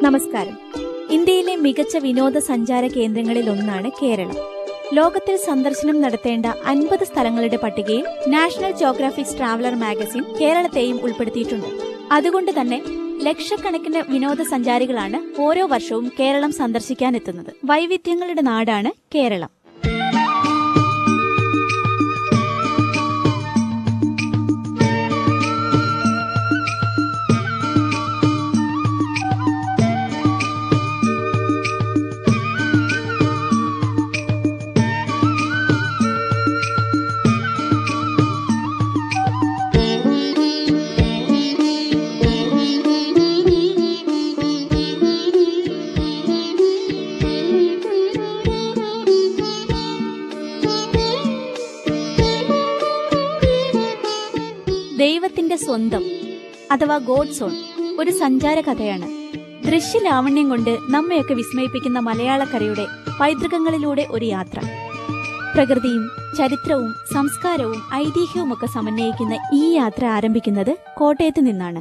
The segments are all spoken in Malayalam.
നമസ്കാരം ഇന്ത്യയിലെ മികച്ച വിനോദസഞ്ചാര കേന്ദ്രങ്ങളിൽ ഒന്നാണ് കേരളം ലോകത്തിൽ സന്ദർശനം നടത്തേണ്ട അൻപത് സ്ഥലങ്ങളുടെ പട്ടികയിൽ നാഷണൽ ജോഗ്രാഫിക്സ് ട്രാവലർ മാഗസിൻ കേരളത്തെയും ഉൾപ്പെടുത്തിയിട്ടുണ്ട് അതുകൊണ്ട് തന്നെ ലക്ഷക്കണക്കിന് വിനോദസഞ്ചാരികളാണ് ഓരോ വർഷവും കേരളം സന്ദർശിക്കാനെത്തുന്നത് വൈവിധ്യങ്ങളുടെ നാടാണ് കേരളം ദൈവത്തിന്റെ സ്വന്തം അഥവാ ഗോഡ് സോൺ ഒരു സഞ്ചാര കഥയാണ് ദൃശ്യലാവണ്യം കൊണ്ട് നമ്മയൊക്കെ വിസ്മയിപ്പിക്കുന്ന മലയാളക്കരയുടെ പൈതൃകങ്ങളിലൂടെ ഒരു യാത്ര പ്രകൃതിയും ചരിത്രവും സംസ്കാരവും ഐതിഹ്യവുമൊക്കെ സമന്വയിക്കുന്ന ഈ യാത്ര ആരംഭിക്കുന്നത് കോട്ടയത്ത് നിന്നാണ്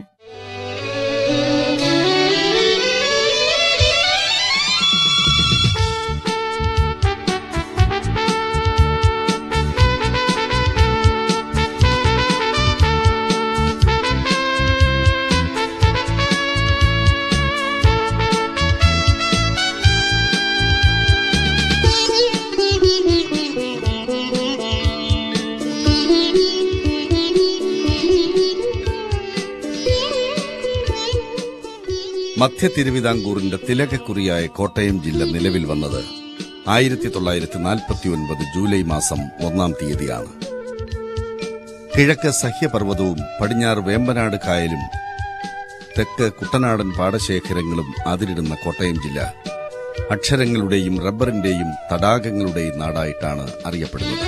മധ്യ തിരുവിതാംകൂറിന്റെ തിലകക്കുറിയായ കോട്ടയം ജില്ല നിലവിൽ വന്നത് ആയിരത്തി തൊള്ളായിരത്തി നാൽപ്പത്തി ഒൻപത് ജൂലൈ മാസം ഒന്നാം തീയതിയാണ് കിഴക്ക് സഹ്യപർവ്വതവും പടിഞ്ഞാറ് വേമ്പനാട് കായലും തെക്ക് കുട്ടനാടൻ പാടശേഖരങ്ങളും അതിരിടുന്ന കോട്ടയം ജില്ല അക്ഷരങ്ങളുടെയും റബ്ബറിന്റെയും തടാകങ്ങളുടെയും നാടായിട്ടാണ് അറിയപ്പെടുന്നത്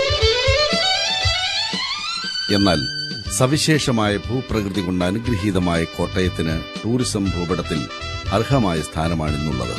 എന്നാൽ സവിശേഷമായ ഭൂപ്രകൃതി കൊണ്ട് അനുഗ്രഹീതമായ കോട്ടയത്തിന് ടൂറിസം ഭൂപടത്തിൽ അർഹമായ സ്ഥാനമാണിന്നുള്ളത്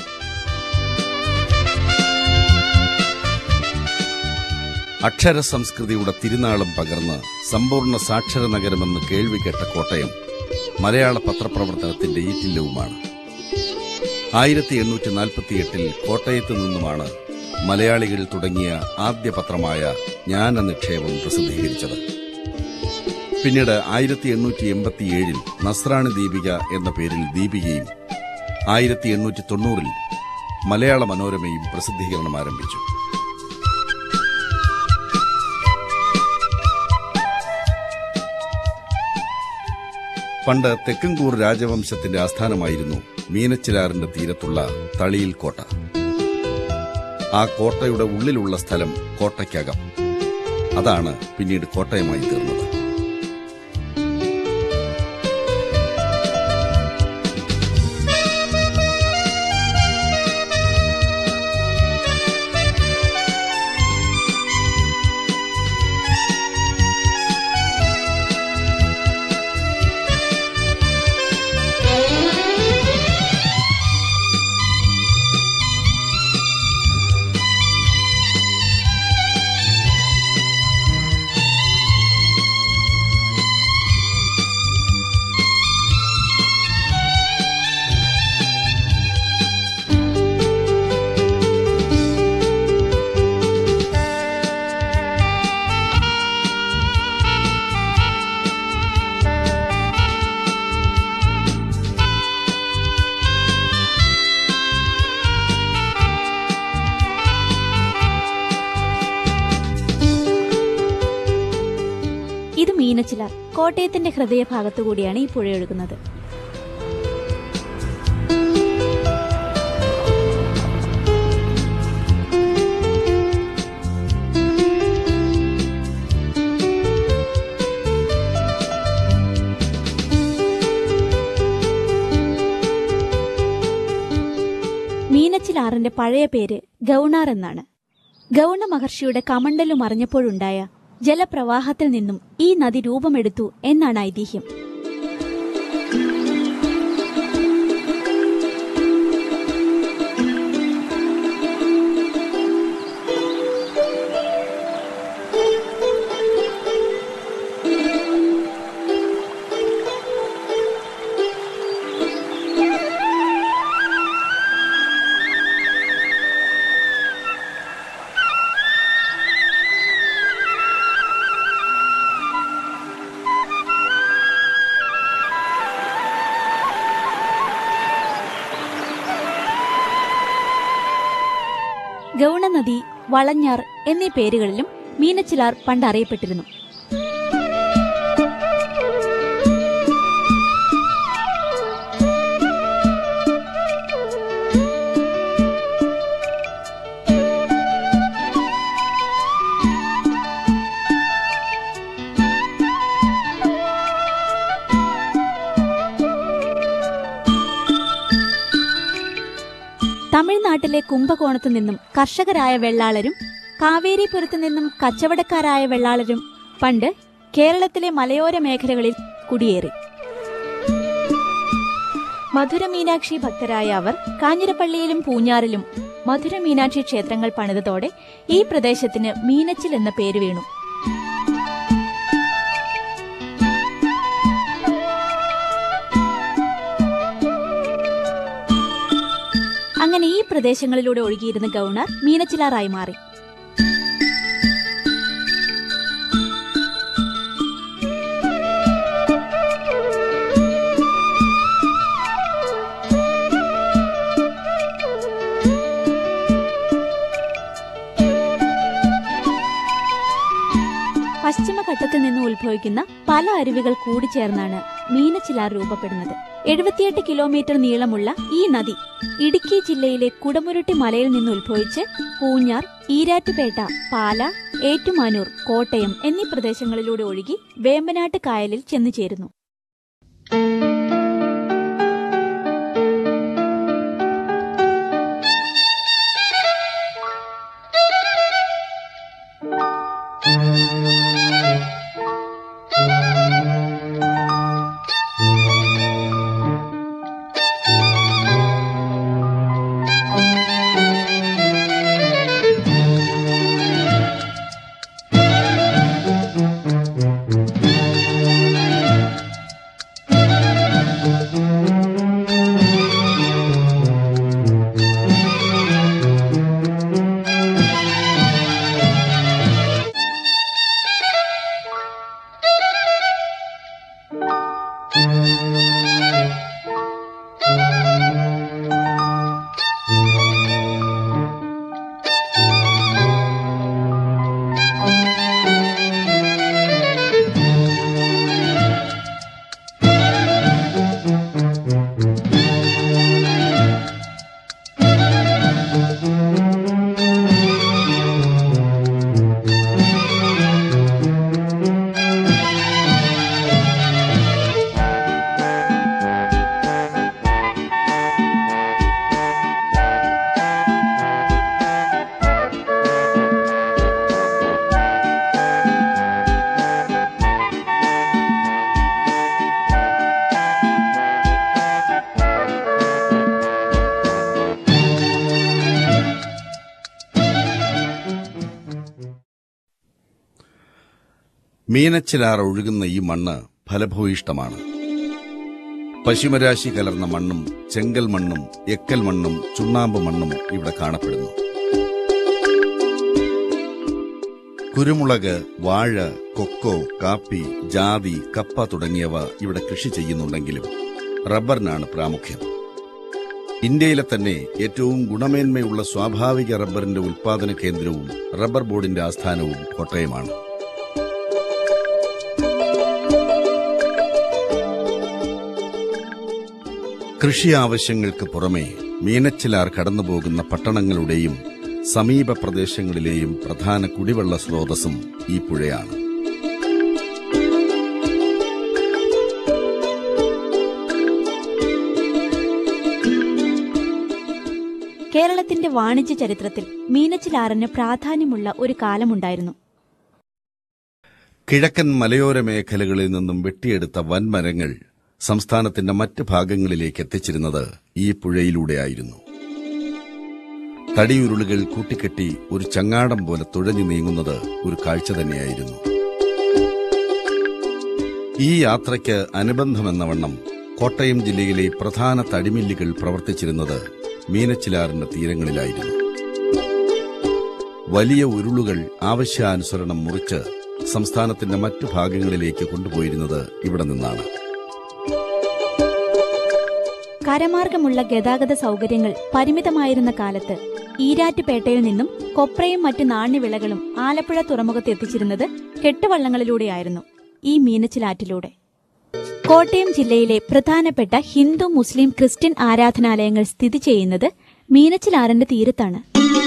അക്ഷര സംസ്കൃതിയുടെ തിരുനാളം പകർന്ന് സമ്പൂർണ്ണ സാക്ഷര നഗരമെന്ന് കേൾവി കേട്ട കോട്ടയം മലയാള പത്രപ്രവർത്തനത്തിന്റെ ഈറ്റില്ലവുമാണ് ആയിരത്തി എണ്ണൂറ്റി നാൽപ്പത്തിയെട്ടിൽ കോട്ടയത്ത് നിന്നുമാണ് മലയാളികൾ തുടങ്ങിയ ആദ്യ പത്രമായ ജ്ഞാന നിക്ഷേപം പ്രസിദ്ധീകരിച്ചത് പിന്നീട് ആയിരത്തി എണ്ണൂറ്റി എൺപത്തിയേഴിൽ നസ്രാണി ദീപിക എന്ന പേരിൽ ദീപികയും ആയിരത്തി എണ്ണൂറ്റി തൊണ്ണൂറിൽ മലയാള മനോരമയും പ്രസിദ്ധീകരണം ആരംഭിച്ചു പണ്ട് തെക്കൻകൂർ രാജവംശത്തിന്റെ ആസ്ഥാനമായിരുന്നു മീനച്ചിലാറിന്റെ തീരത്തുള്ള തളിയിൽ കോട്ട ആ കോട്ടയുടെ ഉള്ളിലുള്ള സ്ഥലം കോട്ടയ്ക്കകം അതാണ് പിന്നീട് കോട്ടയമായി തീർന്നത് ഇത് മീനച്ചിലാർ കോട്ടയത്തിന്റെ ഹൃദയഭാഗത്തു കൂടിയാണ് ഈ പുഴയൊഴുകുന്നത് മീനച്ചിലാറിന്റെ പഴയ പേര് ഗൗണാർ എന്നാണ് ഗൗണ മഹർഷിയുടെ കമണ്ടലു മറിഞ്ഞപ്പോഴുണ്ടായ ജലപ്രവാഹത്തിൽ നിന്നും ഈ നദി രൂപമെടുത്തു എന്നാണ് ഐതിഹ്യം കൃഷ്ണനദി വളഞ്ഞാർ എന്നീ പേരുകളിലും മീനച്ചിലാർ പണ്ട് അറിയപ്പെട്ടിരുന്നു തമിഴ്നാട്ടിലെ കുംഭകോണത്തു നിന്നും കർഷകരായ വെള്ളാളരും കാവേരിപുരത്തു നിന്നും കച്ചവടക്കാരായ വെള്ളാളരും പണ്ട് കേരളത്തിലെ മലയോര മേഖലകളിൽ കുടിയേറി മധുര മീനാക്ഷി ഭക്തരായ അവർ കാഞ്ഞിരപ്പള്ളിയിലും പൂഞ്ഞാറിലും മധുര മീനാക്ഷി ക്ഷേത്രങ്ങൾ പണിതതോടെ ഈ പ്രദേശത്തിന് മീനച്ചിൽ എന്ന പേര് വീണു അങ്ങനെ ഈ പ്രദേശങ്ങളിലൂടെ ഒഴുകിയിരുന്ന ഗൗണർ മീനച്ചിലാറായി മാറി പശ്ചിമഘട്ടത്തിൽ നിന്ന് ഉത്ഭവിക്കുന്ന പല അരുവികൾ കൂടിച്ചേർന്നാണ് മീനച്ചിലാർ രൂപപ്പെടുന്നത് എഴുപത്തിയെട്ട് കിലോമീറ്റർ നീളമുള്ള ഈ നദി ഇടുക്കി ജില്ലയിലെ കുടമുരുട്ടി മലയിൽ നിന്ന് ഉത്ഭവിച്ച് പൂഞ്ഞാർ ഈരാറ്റുപേട്ട പാല ഏറ്റുമാനൂർ കോട്ടയം എന്നീ പ്രദേശങ്ങളിലൂടെ ഒഴുകി വേമ്പനാട്ട് കായലിൽ ചെന്നു ചേരുന്നു മീനച്ചിലാർ ഒഴുകുന്ന ഈ മണ്ണ് ഫലഭൂയിഷ്ടമാണ് പശുമരാശി കലർന്ന മണ്ണും ചെങ്കൽ മണ്ണും എക്കൽ മണ്ണും ചുണ്ണാമ്പ് മണ്ണും ഇവിടെ കാണപ്പെടുന്നു കുരുമുളക് വാഴ കൊക്കോ കാപ്പി ജാതി കപ്പ തുടങ്ങിയവ ഇവിടെ കൃഷി ചെയ്യുന്നുണ്ടെങ്കിലും റബ്ബറിനാണ് പ്രാമുഖ്യം ഇന്ത്യയിലെ തന്നെ ഏറ്റവും ഗുണമേന്മയുള്ള സ്വാഭാവിക റബ്ബറിന്റെ ഉൽപാദന കേന്ദ്രവും റബ്ബർ ബോർഡിന്റെ ആസ്ഥാനവും കോട്ടയമാണ് കൃഷി ആവശ്യങ്ങൾക്ക് പുറമെ മീനച്ചിലാർ കടന്നുപോകുന്ന പട്ടണങ്ങളുടെയും സമീപ പ്രദേശങ്ങളിലെയും പ്രധാന കുടിവെള്ള സ്രോതസ്സും ഈ പുഴയാണ് കേരളത്തിന്റെ വാണിജ്യ ചരിത്രത്തിൽ മീനച്ചിലാറിന് പ്രാധാന്യമുള്ള ഒരു കാലമുണ്ടായിരുന്നു കിഴക്കൻ മലയോര മേഖലകളിൽ നിന്നും വെട്ടിയെടുത്ത വൻമരങ്ങൾ സംസ്ഥാനത്തിന്റെ മറ്റ് ഭാഗങ്ങളിലേക്ക് എത്തിച്ചിരുന്നത് ഈ പുഴയിലൂടെയായിരുന്നു തടിയുരുളുകൾ കൂട്ടിക്കെട്ടി ഒരു ചങ്ങാടം പോലെ തുഴഞ്ഞു നീങ്ങുന്നത് ഒരു കാഴ്ച തന്നെയായിരുന്നു ഈ യാത്രയ്ക്ക് അനുബന്ധമെന്ന വണ്ണം കോട്ടയം ജില്ലയിലെ പ്രധാന തടിമില്ലുകൾ പ്രവർത്തിച്ചിരുന്നത് മീനച്ചിലാറിന്റെ തീരങ്ങളിലായിരുന്നു വലിയ ഉരുളുകൾ ആവശ്യാനുസരണം മുറിച്ച് സംസ്ഥാനത്തിന്റെ മറ്റു ഭാഗങ്ങളിലേക്ക് കൊണ്ടുപോയിരുന്നത് ഇവിടെ നിന്നാണ് കരമാർഗമുള്ള ഗതാഗത സൗകര്യങ്ങൾ പരിമിതമായിരുന്ന കാലത്ത് ഈരാറ്റുപേട്ടയിൽ നിന്നും കൊപ്രയും മറ്റ് നാണ്യവിളകളും ആലപ്പുഴ തുറമുഖത്ത് എത്തിച്ചിരുന്നത് കെട്ടുവള്ളങ്ങളിലൂടെയായിരുന്നു ഈ മീനച്ചിലാറ്റിലൂടെ കോട്ടയം ജില്ലയിലെ പ്രധാനപ്പെട്ട ഹിന്ദു മുസ്ലിം ക്രിസ്ത്യൻ ആരാധനാലയങ്ങൾ സ്ഥിതി ചെയ്യുന്നത് മീനച്ചിലാറിന്റെ തീരത്താണ്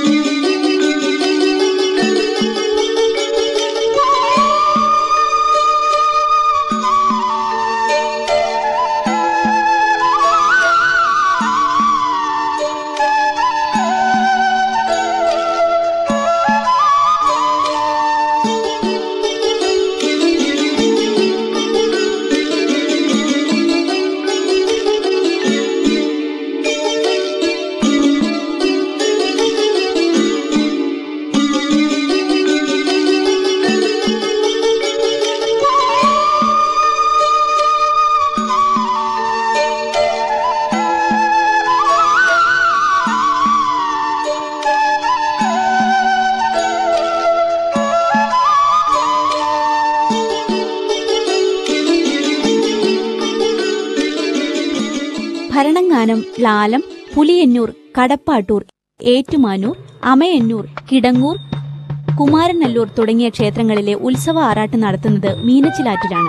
ഭരണങ്ങാനം ലാലം പുലിയന്നൂർ കടപ്പാട്ടൂർ ഏറ്റുമാനൂർ അമയന്നൂർ കിടങ്ങൂർ കുമാരനല്ലൂർ തുടങ്ങിയ ക്ഷേത്രങ്ങളിലെ ഉത്സവ ആറാട്ട് നടത്തുന്നത് മീനച്ചിലാറ്റിലാണ്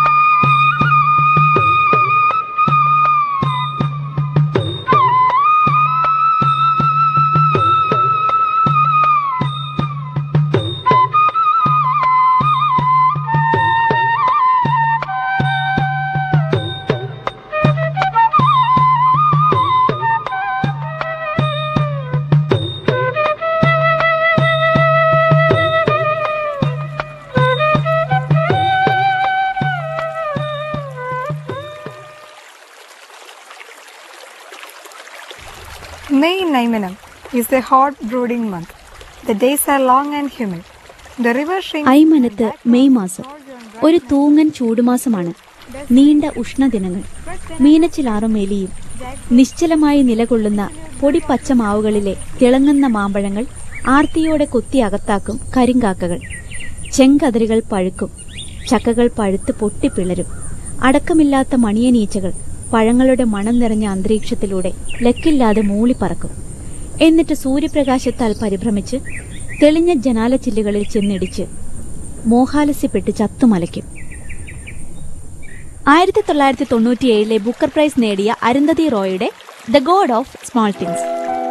May in Naimanam is a hot brooding month. The days are long and humid. The river shrinks. ഐമനത്ത് മെയ് മാസം ഒരു തൂങ്ങൻ ചൂടുമാസമാണ് നീണ്ട ഉഷ്ണദിനങ്ങൾ മീനച്ചിലാറും എലിയും നിശ്ചലമായി നിലകൊള്ളുന്ന പൊടിപ്പച്ച മാവുകളിലെ തിളങ്ങുന്ന മാമ്പഴങ്ങൾ ആർത്തിയോടെ കൊത്തി അകത്താക്കും കരിങ്കാക്കകൾ ചെങ്കതിരുകൾ പഴുക്കും ചക്കകൾ പഴുത്ത് പൊട്ടിപ്പിളരും അടക്കമില്ലാത്ത മണിയനീച്ചകൾ പഴങ്ങളുടെ മണം നിറഞ്ഞ അന്തരീക്ഷത്തിലൂടെ ലക്കില്ലാതെ മൂളിപ്പറക്കും എന്നിട്ട് സൂര്യപ്രകാശത്താൽ പരിഭ്രമിച്ച് തെളിഞ്ഞ ജനാലച്ചില്ലുകളിൽ ചെന്നിടിച്ച് മോഹാലസ്യപ്പെട്ട് ചത്തുമലയ്ക്കും ആയിരത്തി തൊള്ളായിരത്തി തൊണ്ണൂറ്റിയേഴിലെ ബുക്കർ പ്രൈസ് നേടിയ അരുന്ധതി റോയുടെ the God of Small Things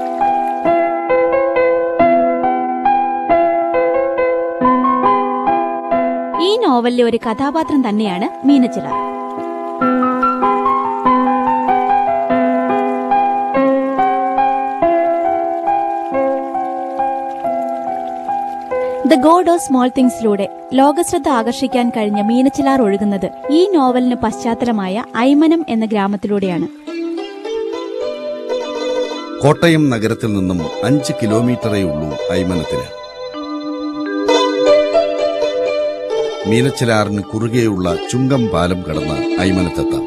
ഈ നോവലിലെ ഒരു കഥാപാത്രം തന്നെയാണ് Meenachilar the God of Small തിങ്സിലൂടെ ലോകശ്രദ്ധ ആകർഷിക്കാൻ കഴിഞ്ഞ മീനച്ചിലാർ ഒഴുകുന്നത് ഈ നോവലിന് പശ്ചാത്തലമായ ഐമനം എന്ന ഗ്രാമത്തിലൂടെയാണ് കോട്ടയം നഗരത്തിൽ നിന്നും അഞ്ച് കിലോമീറ്ററേ ഉള്ളൂ ഐമനത്തിന് മീനച്ചിലാറിന് കുറുകെയുള്ള ചുങ്കം പാലം കടന്ന് ഐമനത്തെത്താം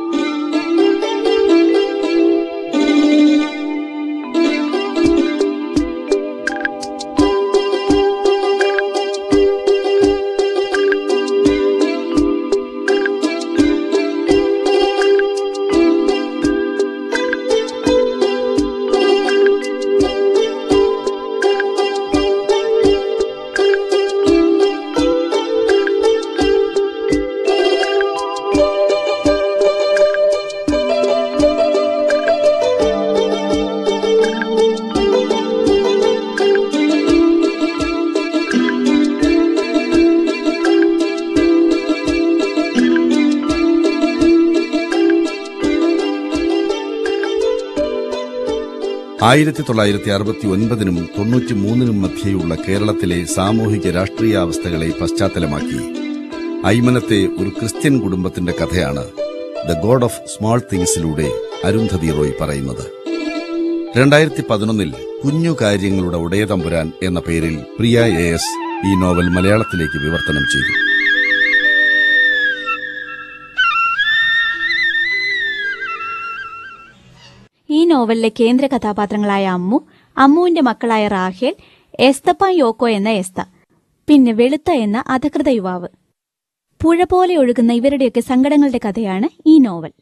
ആയിരത്തി തൊള്ളായിരത്തി അറുപത്തി ഒൻപതിനും തൊണ്ണൂറ്റി മൂന്നിനും മധ്യേയുള്ള കേരളത്തിലെ സാമൂഹിക രാഷ്ട്രീയാവസ്ഥകളെ പശ്ചാത്തലമാക്കി ഐമനത്തെ ഒരു ക്രിസ്ത്യൻ കുടുംബത്തിന്റെ കഥയാണ് ദ ഗോഡ് ഓഫ് സ്മോൾ തിങ്സിലൂടെ അരുന്ധതി റോയ് പറയുന്നത് രണ്ടായിരത്തി പതിനൊന്നിൽ കുഞ്ഞു കാര്യങ്ങളുടെ ഉടയതമ്പുരാൻ എന്ന പേരിൽ പ്രിയ എ എസ് ഈ നോവൽ മലയാളത്തിലേക്ക് വിവർത്തനം ചെയ്തു ഈ നോവലിലെ കേന്ദ്ര കഥാപാത്രങ്ങളായ അമ്മു അമ്മുവിന്റെ മക്കളായ റാഹേൽ എസ്തപ്പ യോക്കോ എന്ന എസ്ത പിന്നെ വെളുത്ത എന്ന അധകൃത യുവാവ് പുഴ പോലെ ഒഴുകുന്ന ഇവരുടെയൊക്കെ സങ്കടങ്ങളുടെ കഥയാണ് ഈ നോവൽ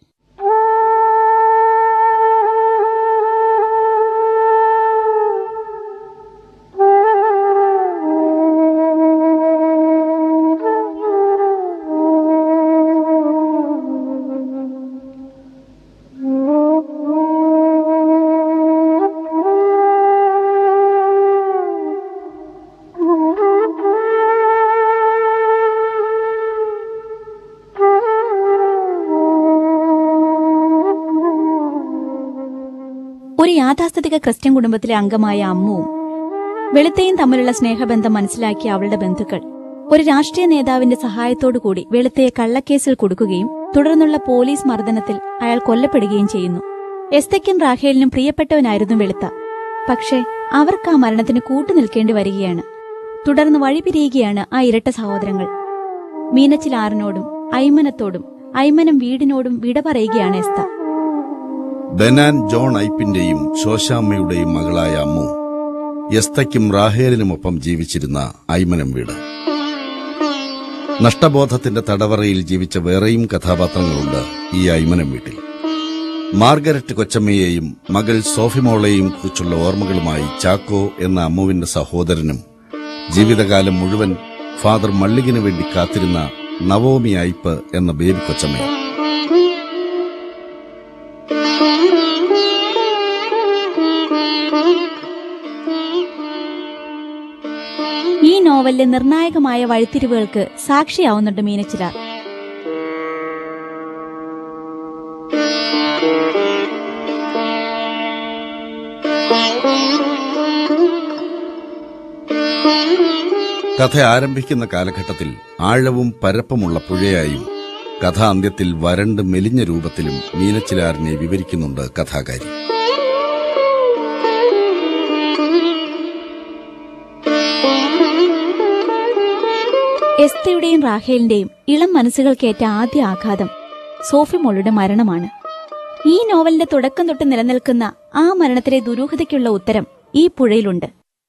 യാഥാസ്ഥിതിക ക്രിസ്ത്യൻ കുടുംബത്തിലെ അംഗമായ അമ്മുവും വെളുത്തയും തമ്മിലുള്ള സ്നേഹബന്ധം മനസ്സിലാക്കിയ അവളുടെ ബന്ധുക്കൾ ഒരു രാഷ്ട്രീയ നേതാവിന്റെ സഹായത്തോടുകൂടി വെളുത്തയെ കള്ളക്കേസിൽ കൊടുക്കുകയും തുടർന്നുള്ള പോലീസ് മർദ്ദനത്തിൽ അയാൾ കൊല്ലപ്പെടുകയും ചെയ്യുന്നു എസ്തയ്ക്കും റാഹേലിനും പ്രിയപ്പെട്ടവനായിരുന്നു വെളുത്ത പക്ഷേ അവർക്ക് ആ മരണത്തിന് കൂട്ടുനിൽക്കേണ്ടി വരികയാണ് തുടർന്ന് വഴിപിരിയുകയാണ് ആ ഇരട്ട സഹോദരങ്ങൾ മീനച്ചിലാറിനോടും ഐമനത്തോടും ഐമനം വീടിനോടും വിട പറയുകയാണ് എസ്ത ബെനാൻ ജോൺ ഐപ്പിന്റെയും ശോശാമ്മയുടെയും മകളായ അമ്മു എസ്തയ്ക്കും റാഹേലിനുമൊപ്പം ജീവിച്ചിരുന്ന ഐമനം വീട് നഷ്ടബോധത്തിന്റെ തടവറയിൽ ജീവിച്ച വേറെയും കഥാപാത്രങ്ങളുണ്ട് ഈ ഐമനം വീട്ടിൽ മാർഗരറ്റ് കൊച്ചമ്മയെയും മകൾ സോഫിമോളെയും കുറിച്ചുള്ള ഓർമ്മകളുമായി ചാക്കോ എന്ന അമ്മുവിന്റെ സഹോദരനും ജീവിതകാലം മുഴുവൻ ഫാദർ മള്ളികിനു വേണ്ടി കാത്തിരുന്ന നവോമി ഐപ്പ് എന്ന ബേബി കൊച്ചമ്മയും ഈ നോവലിലെ നിർണായകമായ വഴിത്തിരിവുകൾക്ക് സാക്ഷിയാവുന്നുണ്ട് മീനച്ചിലാർ കഥ ആരംഭിക്കുന്ന കാലഘട്ടത്തിൽ ആഴവും പരപ്പുമുള്ള പുഴയായും കഥാന്ത്യത്തിൽ വരണ്ട് മെലിഞ്ഞ രൂപത്തിലും മീനച്ചിലാറിനെ വിവരിക്കുന്നുണ്ട് കഥാകാരി എസ്തയുടെയും റാഹേലിന്റെയും ഇളം മനസ്സുകൾക്കേറ്റ ആദ്യ ആഘാതം സോഫി മോളുടെ മരണമാണ് ഈ നോവലിന്റെ തുടക്കം തൊട്ട് നിലനിൽക്കുന്ന ആ മരണത്തിലെ ദുരൂഹതയ്ക്കുള്ള ഉത്തരം ഈ പുഴയിലുണ്ട്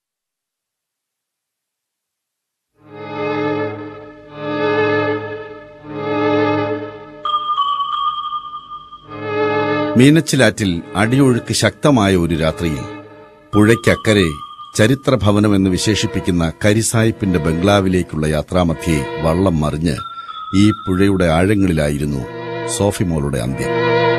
മീനച്ചിലാറ്റിൽ അടിയൊഴുക്ക് ശക്തമായ ഒരു രാത്രിയിൽ പുഴയ്ക്കക്കരെ ചരിത്രഭവനം എന്ന് വിശേഷിപ്പിക്കുന്ന കരിസായിപ്പിന്റെ ബംഗ്ലാവിലേക്കുള്ള യാത്രാമധ്യേ വള്ളം മറിഞ്ഞ് ഈ പുഴയുടെ ആഴങ്ങളിലായിരുന്നു സോഫിമോളുടെ അന്ത്യം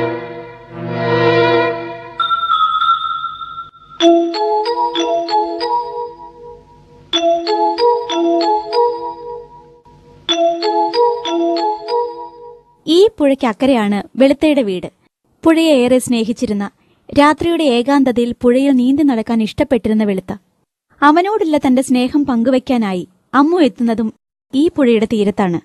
ഈ പുഴയ്ക്ക് അക്കരെയാണ് വെളുത്തയുടെ വീട് പുഴയെ ഏറെ സ്നേഹിച്ചിരുന്ന രാത്രിയുടെ ഏകാന്തതയിൽ പുഴയിൽ നീന്തി നടക്കാൻ ഇഷ്ടപ്പെട്ടിരുന്ന വെളുത്ത അവനോടുള്ള തന്റെ സ്നേഹം പങ്കുവയ്ക്കാനായി അമ്മു എത്തുന്നതും ഈ പുഴയുടെ തീരത്താണ്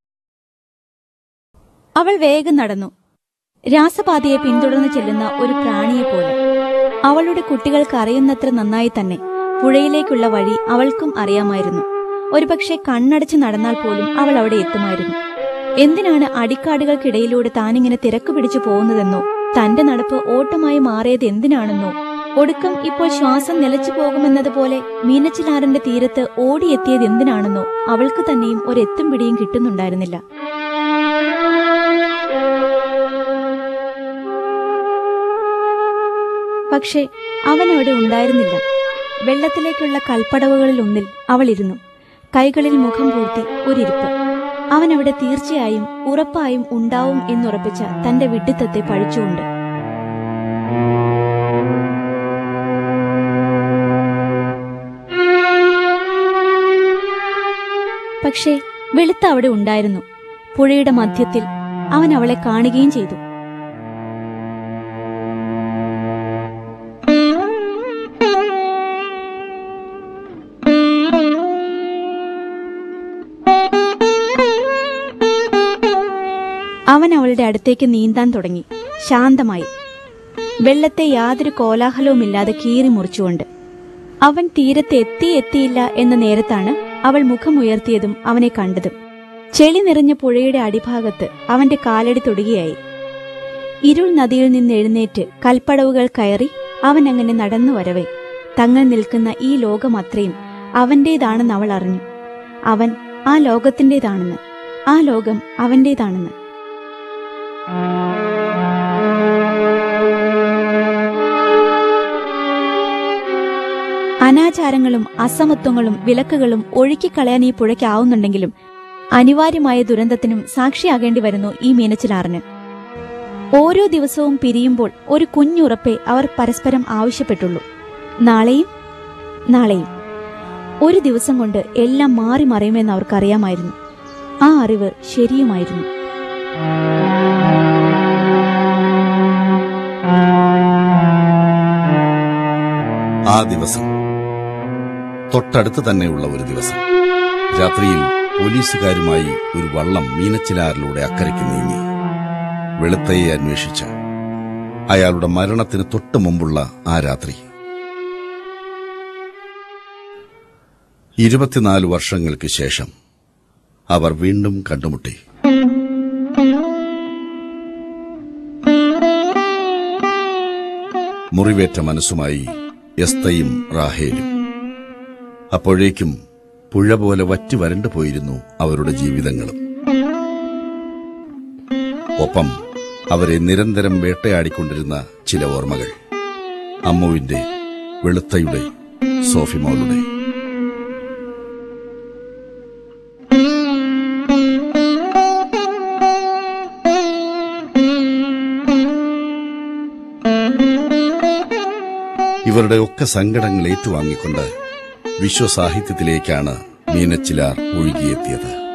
അവൾ വേഗം നടന്നു രാസപാതയെ പിന്തുടർന്ന് ചെല്ലുന്ന ഒരു പ്രാണിയെപ്പോലെ അവളുടെ കുട്ടികൾക്ക് അറിയുന്നത്ര നന്നായി തന്നെ പുഴയിലേക്കുള്ള വഴി അവൾക്കും അറിയാമായിരുന്നു ഒരുപക്ഷെ കണ്ണടച്ച് നടന്നാൽ പോലും അവൾ അവിടെ എത്തുമായിരുന്നു എന്തിനാണ് അടിക്കാടുകൾക്കിടയിലൂടെ താനിങ്ങനെ തിരക്ക് പിടിച്ചു പോകുന്നതെന്നോ തന്റെ നടപ്പ് ഓട്ടമായി മാറിയത് എന്തിനാണെന്നോ ഒടുക്കം ഇപ്പോൾ ശ്വാസം നിലച്ചു പോകുമെന്നതുപോലെ മീനച്ചിലാറിന്റെ തീരത്ത് ഓടിയെത്തിയത് എന്തിനാണെന്നോ അവൾക്ക് തന്നെയും ഒരെത്തും പിടിയും കിട്ടുന്നുണ്ടായിരുന്നില്ല പക്ഷേ അവൻ അവിടെ ഉണ്ടായിരുന്നില്ല വെള്ളത്തിലേക്കുള്ള കൽപ്പടവുകളിൽ ഒന്നിൽ അവൾ ഇരുന്നു കൈകളിൽ മുഖം പൂർത്തി ഒരിരിപ്പ് അവൻ അവിടെ തീർച്ചയായും ഉറപ്പായും ഉണ്ടാവും എന്നുറപ്പിച്ച തന്റെ വിഡിത്തത്തെ പഴിച്ചുകൊണ്ട് പക്ഷേ വെളുത്ത അവിടെ ഉണ്ടായിരുന്നു പുഴയുടെ മധ്യത്തിൽ അവൻ അവളെ കാണുകയും ചെയ്തു അവൻ അവളുടെ അടുത്തേക്ക് നീന്താൻ തുടങ്ങി ശാന്തമായി വെള്ളത്തെ യാതൊരു കോലാഹലവുമില്ലാതെ കീറി മുറിച്ചുകൊണ്ട് അവൻ തീരത്ത് എത്തി എത്തിയില്ല എന്ന നേരത്താണ് അവൾ മുഖമുയർത്തിയതും അവനെ കണ്ടതും ചെളി നിറഞ്ഞ പുഴയുടെ അടിഭാഗത്ത് അവന്റെ കാലടി തൊടുകയായി ഇരുൾ നദിയിൽ നിന്ന് എഴുന്നേറ്റ് കൽപ്പടവുകൾ കയറി അവൻ അങ്ങനെ നടന്നു വരവേ തങ്ങൾ നിൽക്കുന്ന ഈ ലോകം അത്രയും അവന്റേതാണെന്ന് അവൾ അറിഞ്ഞു അവൻ ആ ലോകത്തിന്റേതാണെന്ന് ആ ലോകം അവന്റേതാണെന്ന് അനാചാരങ്ങളും അസമത്വങ്ങളും വിലക്കുകളും ഒഴുക്കിക്കളയാൻ ഈ പുഴയ്ക്കാവുന്നുണ്ടെങ്കിലും അനിവാര്യമായ ദുരന്തത്തിനും സാക്ഷിയാകേണ്ടി വരുന്നു ഈ മീനച്ചിലാറിന് ഓരോ ദിവസവും പിരിയുമ്പോൾ ഒരു കുഞ്ഞുറപ്പെ അവർ പരസ്പരം ആവശ്യപ്പെട്ടുള്ളൂ നാളെയും നാളെയും ഒരു ദിവസം കൊണ്ട് എല്ലാം മാറി മറിയുമെന്ന് അവർക്കറിയാമായിരുന്നു ആ അറിവ് ശരിയുമായിരുന്നു ദിവസം തൊട്ടടുത്ത് തന്നെയുള്ള ഒരു ദിവസം രാത്രിയിൽ പോലീസുകാരുമായി ഒരു വള്ളം മീനച്ചിലാറിലൂടെ അക്കരയ്ക്ക് നീങ്ങി വെളുത്തയെ അന്വേഷിച്ച് അയാളുടെ മരണത്തിന് തൊട്ടു മുമ്പുള്ള ആ രാത്രി ഇരുപത്തിനാല് വർഷങ്ങൾക്ക് ശേഷം അവർ വീണ്ടും കണ്ടുമുട്ടി മുറിവേറ്റ മനസ്സുമായി എസ്തയും റാഹേലും അപ്പോഴേക്കും പുഴ പോലെ വറ്റി വരണ്ടു പോയിരുന്നു അവരുടെ ജീവിതങ്ങളും ഒപ്പം അവരെ നിരന്തരം വേട്ടയാടിക്കൊണ്ടിരുന്ന ചില ഓർമ്മകൾ അമ്മുവിന്റെ വെളുത്തയുടെ സോഫിമോളുടെ ഇവരുടെ ഒക്കെ സങ്കടങ്ങൾ ഏറ്റുവാങ്ങിക്കൊണ്ട് വിശ്വസാഹിത്യത്തിലേക്കാണ് മീനച്ചിലാർ ഒഴുകിയെത്തിയത്